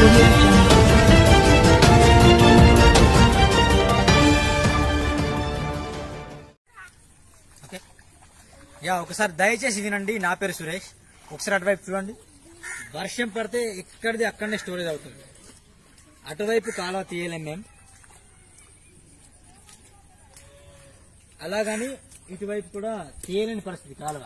audio jungle. Okay yeah ఒకసారి దయచేసి వినండి నా పేరు సురేష్ ఒకసారి అటువైపు చూడండి వర్షం పడితే ఎక్కడిది అక్కడనే స్టోరేజ్ అవుతుంది అటువైపు కాలువ తీయలేం మేము అలాగని ఇటువైపు కూడా తీయలేని పరిస్థితి కాలువ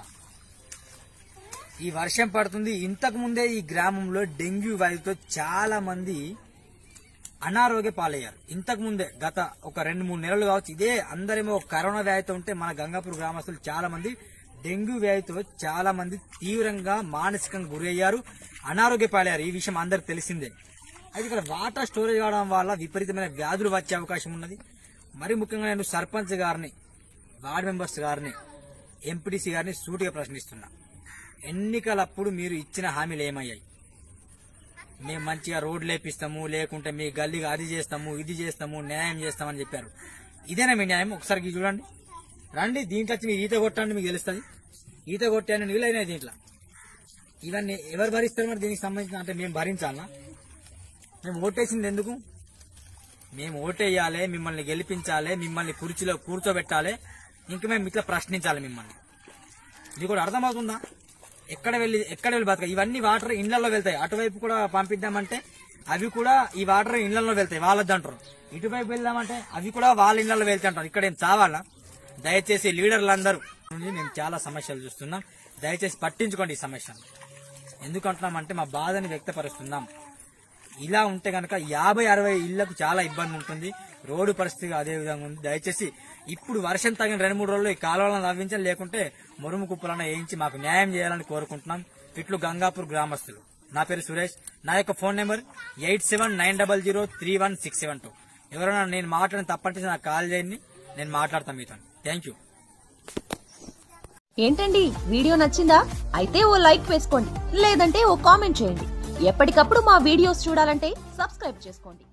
ఈ వర్షం పడుతుంది ఇంతకు ముందే ఈ గ్రామంలో డెంగ్యూ వ్యాధితో చాలా మంది అనారోగ్య పాలయ్యారు ఇంతకు ముందే గత ఒక రెండు మూడు నెలలు కావచ్చు ఇదే అందరేమో కరోనా వ్యాధితో ఉంటే మన గంగాపూర్ గ్రామస్తులు చాలా మంది డెంగ్యూ వ్యాధితో చాలా మంది తీవ్రంగా మానసికంగా గురయ్యారు అనారోగ్య పాలయ్యారు ఈ విషయం అందరికి తెలిసిందే అయితే ఇక్కడ వాటర్ స్టోరేజ్ కావడం వల్ల విపరీతమైన వ్యాధులు వచ్చే అవకాశం ఉన్నది మరి ముఖ్యంగా నేను సర్పంచ్ గారిని వార్డు మెంబర్స్ గారిని ఎంపీటీసీ గారిని సూటిగా ప్రశ్నిస్తున్నా ఎన్నికలప్పుడు మీరు ఇచ్చిన హామీలు ఏమయ్యాయి మేము మంచిగా రోడ్లు లేపిస్తాము లేకుంటే మీ గల్లీగా అది చేస్తాము ఇది చేస్తాము న్యాయం చేస్తామని చెప్పారు ఇదేనా మీ న్యాయం ఒకసారి ఇది చూడండి రండి దీంట్లో వచ్చి మీరు ఈత కొట్టండి మీకు తెలుస్తుంది ఈత కొట్టాను నీళ్ళైనాయి దీంట్లో ఇవన్నీ ఎవరు భరిస్తారు మరి దీనికి సంబంధించిన అంటే మేము భరించాలా మేము ఓటేసింది ఎందుకు మేము ఓటేయాలి మిమ్మల్ని గెలిపించాలి మిమ్మల్ని కుర్చీలో కూర్చోబెట్టాలి ఇంక మేము ఇట్లా ప్రశ్నించాలి మిమ్మల్ని ఇది కూడా అర్థమవుతుందా ఎక్కడ వెళ్ళి ఎక్కడ వెళ్ళి బతక ఇవన్నీ వాటర్ ఇళ్లలో వెళ్తాయి అటువైపు కూడా పంపిద్దామంటే అవి కూడా ఈ వాటర్ ఇళ్లలో వెళ్తాయి వాళ్ళది అంటారు ఇటువైపు వెళ్దామంటే అవి కూడా వాళ్ళ ఇళ్లలో వెళ్తాయి అంటారు ఇక్కడ ఏం చావాలా దయచేసి లీడర్లందరూ నుండి మేము చాలా సమస్యలు చూస్తున్నాం దయచేసి పట్టించుకోండి ఈ సమస్యను ఎందుకు అంటున్నామంటే మా బాధని వ్యక్తపరుస్తున్నాం ఇలా ఉంటే గనక యాభై అరవై ఇళ్లకు చాలా ఇబ్బంది ఉంటుంది రోడ్డు పరిస్థితి అదే విధంగా ఉంది దయచేసి ఇప్పుడు వర్షం తగిన రెండు మూడు రోజులు ఈ కాలువలను నవ్వించాలి లేకుంటే మురుము కుప్పలను వేయించి మాకు న్యాయం చేయాలని కోరుకుంటున్నాం ఇట్లు గంగాపూర్ గ్రామస్తులు నా పేరు సురేష్ నా యొక్క phone number eight seven nine double zero three one six seven two ఎవరైనా నేను మాట్లాడిన తప్పంటే నాకు కాల్ చేయండి నేను మాట్లాడతాను మీతో థ్యాంక్ యూ ఏంటండి వీడియో నచ్చిందా అయితే ఓ లైక్ వేసుకోండి లేదంటే ఓ కామెంట్ చేయండి ఎప్పటికప్పుడు మా వీడియోస్ చూడాలంటే సబ్స్క్రైబ్ చేసుకోండి